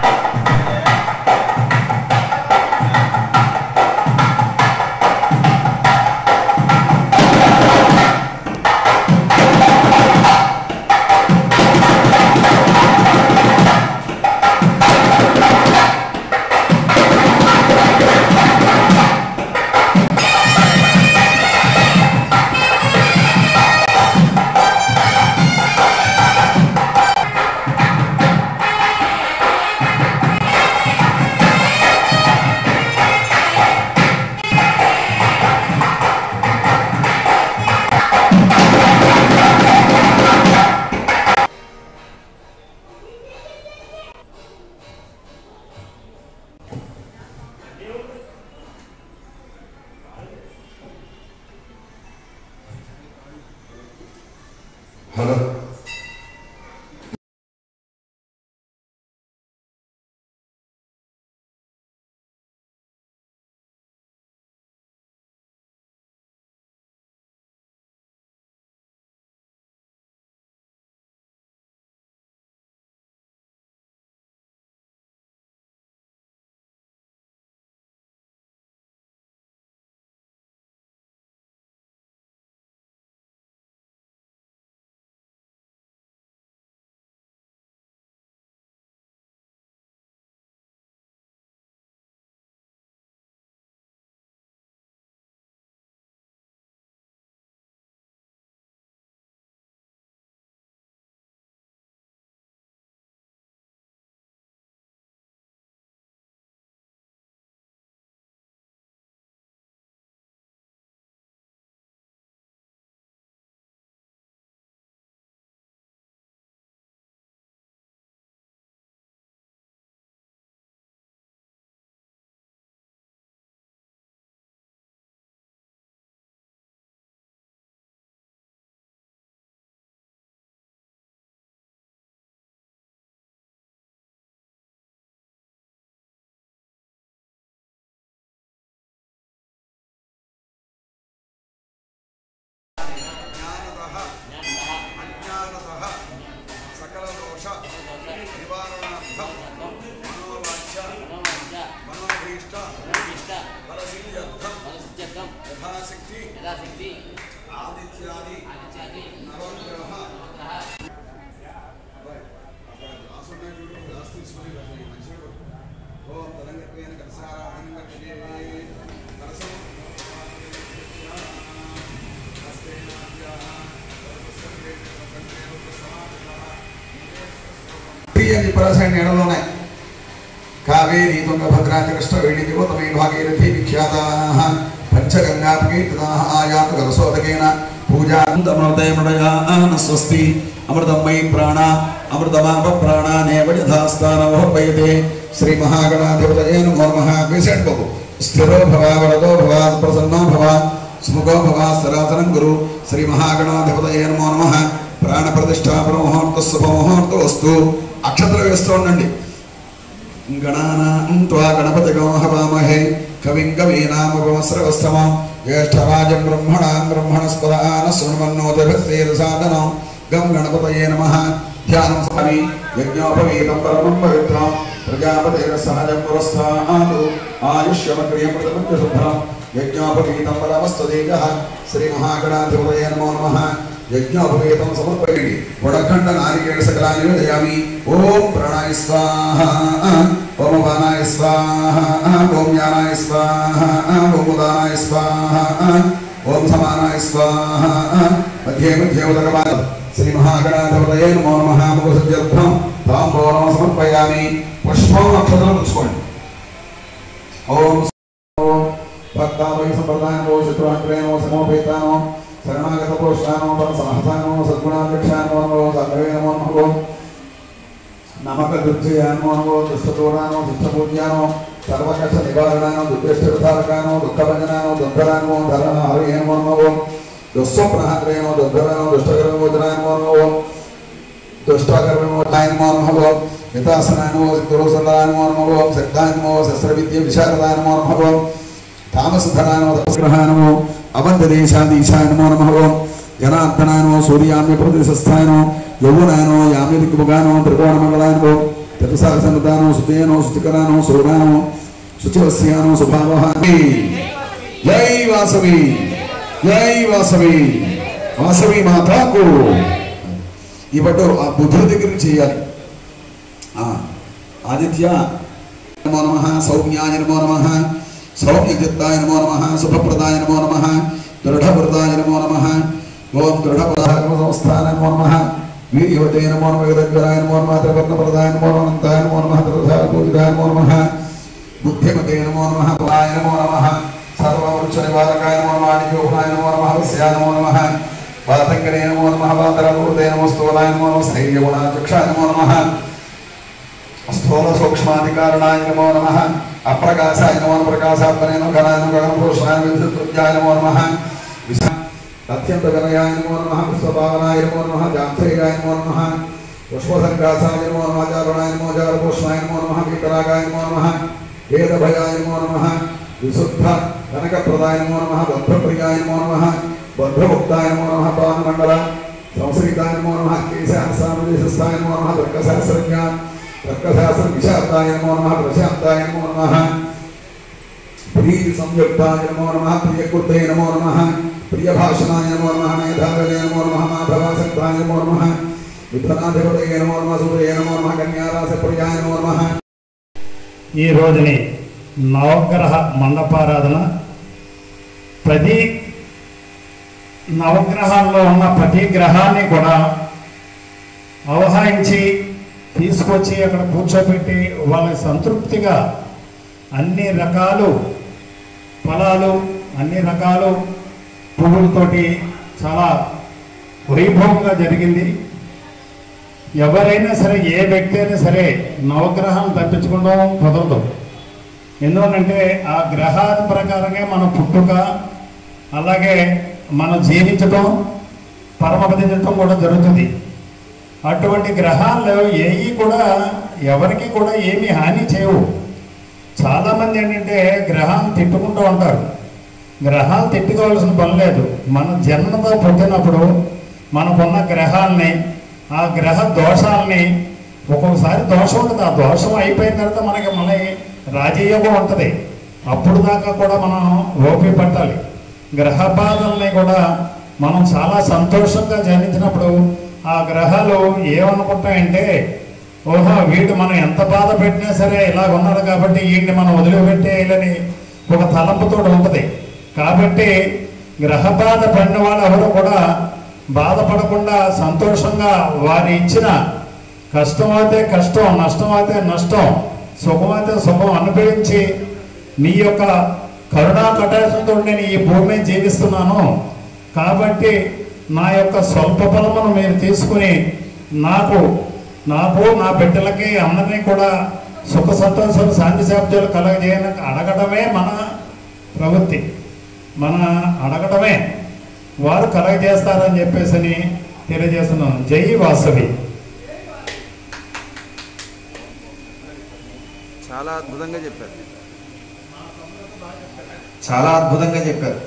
hello జ్ఞానతః అజ్ఞానతః సకలదోష నివారణార్థం మనోవాంఛ మనోభీష్ట ఫలసిద్ధ్యర్థం యథాశక్తి ఆదిత్యాది నవగ్రహ రాసున్నాయి చూడు రాసు తీసుకుని మంచిగా ఓ తలంగత్వేన కలసారాధనం కక్షే కలసం అని పరాశయ నీడలు ఉన్నాయి కావేరీ తుంగభద్రాచ కృష్ణ వేణి దివతమే భాగీరథి విఖ్యాతా పంచగంగాపకీర్తితా ఆయాతు కలసోదకేన పూజాంతమృతయమృడయాన స్వస్తి అమృతం మయి ప్రాణ అమృతమాప ప్రాణానేవ యథాస్థానమోపయతే శ్రీ మహాగణాధిపతయే నమో నమః విషణ్ బాబు స్థిరో భవ వరదో భవ ప్రసన్నో భవ స్ముఖో భవ సరాసనం గురు శ్రీ మహాగణాధిపతయే నమో నమః ప్రాణ ప్రతిష్టాపన ముహూర్త శుభముహూర్త వస్తు అక్షతలు వేస్తూ ఉండండి గణానాం త్వా గణపతిగో హవామహే కవిం కవీనామపమస్రవస్తమం జ్యేష్ఠరాజం బ్రహ్మణాం బ్రహ్మణస్పదాన శృణ్వన్నోదభిర్సేదసాదనం గం గణపతయే నమః ధ్యానం స్వామి యజ్ఞోపవీతం పరమం పవిత్రం ప్రజాపతేన సహజం పురస్థాదు ఆయుష్యమక్రియమృతమృత్య శుభ్రం యజ్ఞోపవీతం పరమస్తదేజ శ్రీ మహాగణాధిపతయే నమో నమః యజ్ఞోపవేతం సమర్పయండి వడఖండ నారికేణ సకలాన్ని నివేదయామి ఓం ప్రాణాయ స్వాహ ఓం అపానాయ స్వాహ ఓం జ్ఞానాయ స్వాహ ఓం ఉదానాయ స్వాహ ఓం సమానాయ స్వాహ మధ్యే మధ్యే ఉదకమాన శ్రీ మహాగణాధిపతయే నమో నమః ముఖసజ్జర్థం తాంబూలం సమర్పయామి పుష్పం అక్షతలు పుచ్చుకోండి ఓం ఓం భక్తావై సంప్రదాయనో శత్రుహంత్రేణో సమోపేతానో శరణాగత పురుషానో పర సహసానో సద్గుణాధ్యక్షానో నమో సర్వే నమో నమో నమక దుర్జయానో నమో దుష్టదూరానో దుష్టపూజ్యానో సర్వకష నివారణానో దుర్దృష్ట విధారకానో దుఃఖభంజనానో దుర్ధరానో ధరణ హరే నమో నమో దుస్వప్నహత్రేణో దుర్ధరానో దుష్టకర్మోదరానో నమో దుష్టాకర్మోదాయ నమో నమో వితాసనాయ నమో గురుసందాయ నమో నమో శక్తాయ నమో శస్త్రవిద్య విశారదాయ నమో నమో తామసధనాయ నమో తపస్గ్రహాయ నమో అవంతదేశాదీశాయ నమో నమో జనార్దనాయ నమో సూర్యామ్య ప్రదేశస్థాయ నమో యౌవనాయ నమో యామ్య దిక్కుముఖాయ నమో త్రికోణమండలాయ నమో చతుసారసనదానో సుజయనో శుచికరానో సురానో శుచివస్యానో సుభావ జై వాసవి జై వాసవి వాసవి మాతాకు ఈ పట్టు ఆ బుద్ధుడి దగ్గర నుంచి చేయాలి ఆ, ఆదిత్య నమో నమ సౌమ్యాయ నమో నమ సౌమ్యచిత్తాయ నమో నమ శుభప్రదాయ నమో నమ దృఢప్రదాయ నమో నమ ఓం దృఢపదాకమ సంస్థాన నమో నమ వీర్యవతే నమో నమ విదగ్రాయ నమో నమ త్రివర్ణప్రదాయ నమో నమ అనంతాయ నమో నమ త్రిధారపూజితాయ నమో నమ బుద్ధిమతే నమో నమ పురాయ నమో నమ సర్వవృక్ష నివారకాయ నమో నమ ఆదివ్యూహాయ నమో నమ హస్యాయ నమో నమ వాతంకరే నమో నమ వాతరమూర్తే నమో స్థూలాయ నమో నమ స్థైర్యగుణాచక్షాయ నమో నమ స్థూల సూక్ష్మాధికారణాయ నమో నమ అప్రకాశాయ నమో నమ ప్రకాశాత్మనే నమ ఘనాయ నమ గగనపురుషాయ విద్యుత్యాయ నమో నమ విశ- అత్యంత వినయాయ నమో నమ విశ్వపావనాయ నమో నమ జాంత్రేయాయ నమో నమ పుష్పసంకాసాయ నమో నమ చారుణాయ నమో చారుభూషణాయ నమో నమ వికరాగాయ నమో నమ వేదభయాయ నమో నమ విశుద్ధ కనకప్రదాయ నమో నమ బద్ధప్రియాయ నమో నమ బద్ధముక్తాయ నమో నమ పానమండల సంశ్రీతాయ నమో నమ కేశాసామదేశస్థాయ నమో నమ తర్కశాస్త్రజ్ఞ తర్కశాస్త్ర విశాంతాయ నమో నమ ప్రశాంతాయ నమో నమ ప్రీతి సంయుక్తాయ నమో నమ ప్రియకృతే నమో నమ ప్రియభాషణాయ నమో నమ మేధావలే నమో నమ మాధవాసక్తాయ నమో నమ విధనాధిపతయ నమో నమ సుదయ నమో నమ కన్యారాసప్రియాయ నమో నమ ఈ రోజుని నవగ్రహ మండపారాధన ప్రతి నవగ్రహాల్లో ఉన్న ప్రతి గ్రహాన్ని కూడా అవహాయించి తీసుకొచ్చి అక్కడ కూర్చోబెట్టి వాళ్ళకి సంతృప్తిగా అన్ని రకాలు ఫలాలు అన్ని రకాలు పువ్వులతోటి చాలా వైభవంగా జరిగింది ఎవరైనా సరే ఏ వ్యక్తి అయినా సరే నవగ్రహం తప్పించుకోవడం కుదరదు ఎందువల్లంటే ఆ గ్రహాల ప్రకారంగా మన పుట్టుక అలాగే మనం జీవించడం పరమపదించడం కూడా జరుగుతుంది అటువంటి గ్రహాలు ఏవి కూడా ఎవరికి కూడా ఏమీ హాని చేయవు చాలామంది ఏంటంటే గ్రహాన్ని తిట్టుకుంటూ ఉంటారు గ్రహాలు తిట్టుకోవాల్సిన పని లేదు మన జన్మతో పుట్టినప్పుడు మనకున్న గ్రహాల్ని ఆ గ్రహ దోషాలని ఒక్కొక్కసారి దోషం ఉంటుంది ఆ దోషం అయిపోయిన తర్వాత మనకి మళ్ళీ రాజయోగం ఉంటుంది అప్పుడు దాకా కూడా మనం ఓపి పట్టాలి గ్రహ బాధల్ని కూడా మనం చాలా సంతోషంగా జనించినప్పుడు ఆ గ్రహాలు ఏమనుకుంటాయంటే ఓహో వీడు మనం ఎంత బాధ పెట్టినా సరే ఇలా ఉన్నారు కాబట్టి వీడిని మనం వదిలిపెట్టేయాలని ఒక తలంపుతో ఉంటుంది కాబట్టి గ్రహ బాధ పడిన వాళ్ళు ఎవరు కూడా బాధపడకుండా సంతోషంగా వారి ఇచ్చిన కష్టం అయితే కష్టం నష్టం అయితే నష్టం సుఖం అయితే సుఖం అనుభవించి నీ యొక్క కరుణా కటాక్షంతో నేను ఈ భూమి మీద జీవిస్తున్నాను కాబట్టి నా యొక్క స్వల్ప ఫలమును మీరు తీసుకుని నాకు నాకు నా బిడ్డలకి అందరినీ కూడా సుఖ సంతోషాలు శాంతి శాబ్దాలు కలగజేయని అడగడమే మన ప్రవృత్తి మన అడగడమే వారు కలగజేస్తారని చెప్పేసి అని తెలియజేస్తున్నాను జై వాసవి చాలా అద్భుతంగా చెప్పారు చాలా అద్భుతంగా చెప్పారు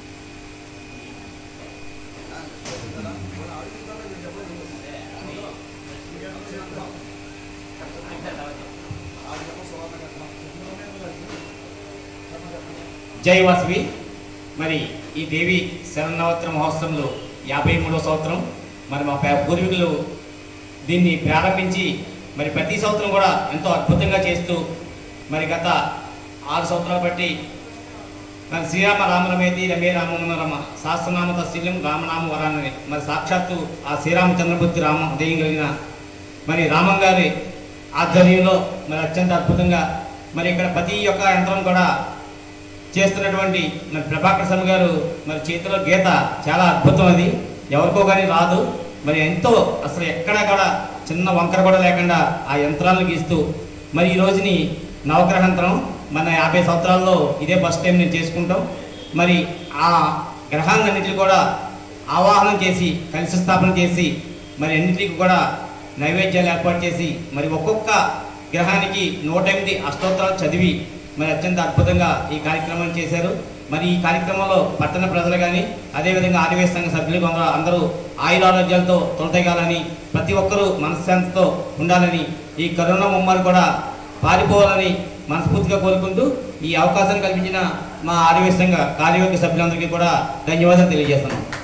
జై వాసవి మరి ఈ దేవి శరణవరాత్రి మహోత్సవంలో యాభై మూడవ సంవత్సరం మరి మా పే- పూర్వీకులు దీన్ని ప్రారంభించి మరి ప్రతి సంవత్సరం కూడా ఎంతో అద్భుతంగా చేస్తూ మరి గత ఆరు సంవత్సరాలు బట్టి మరి శ్రీరామ రామరమేతి రమే రామమున రమ సహస్రనామ తస్శీలం రామనామ వరానని మరి సాక్షాత్తు ఆ శ్రీరామచంద్రమూర్తి రామ ఉదయం కలిగిన మరి రామం గారి ఆధ్వర్యంలో మరి అత్యంత అద్భుతంగా మరి ఇక్కడ ప్రతి ఒక్క యంత్రం కూడా చేస్తున్నటువంటి మరి ప్రభాకర్ శర్మ గారు మరి చేతిలో గీత చాలా అద్భుతం అది ఎవరికో కానీ రాదు మరి ఎంతో అసలు ఎక్కడా కూడా చిన్న వంకర కూడా లేకుండా ఆ యంత్రాలను గీస్తూ మరి ఈ రోజుని నవగ్రహాంతరం మన యాభై సంవత్సరాల్లో ఇదే ఫస్ట్ టైం నేను చేసుకుంటాం మరి ఆ గ్రహాలన్నింటినీ కూడా ఆవాహనం చేసి కలిసి స్థాపన చేసి మరి అన్నింటికి కూడా నైవేద్యాలు ఏర్పాటు చేసి మరి ఒక్కొక్క గ్రహానికి నూట ఎనిమిది అష్టోత్తరాలు చదివి మరి అత్యంత అద్భుతంగా ఈ కార్యక్రమాన్ని చేశారు మరి ఈ కార్యక్రమంలో పట్టణ ప్రజలు కానీ అదేవిధంగా ఆదివేశ సంఘ సభ్యులు కొందరు అందరూ ఆయురారోగ్యాలతో తొలతగాలని ప్రతి ఒక్కరూ మనశ్శాంతితో ఉండాలని ఈ కరోనా ముమ్మరు కూడా పారిపోవాలని మనస్ఫూర్తిగా కోరుకుంటూ ఈ అవకాశాన్ని కల్పించిన మా ఆర్యవేశ సంఘ కార్యవర్గ సభ్యులందరికీ కూడా ధన్యవాదాలు తెలియజేస్తున్నాం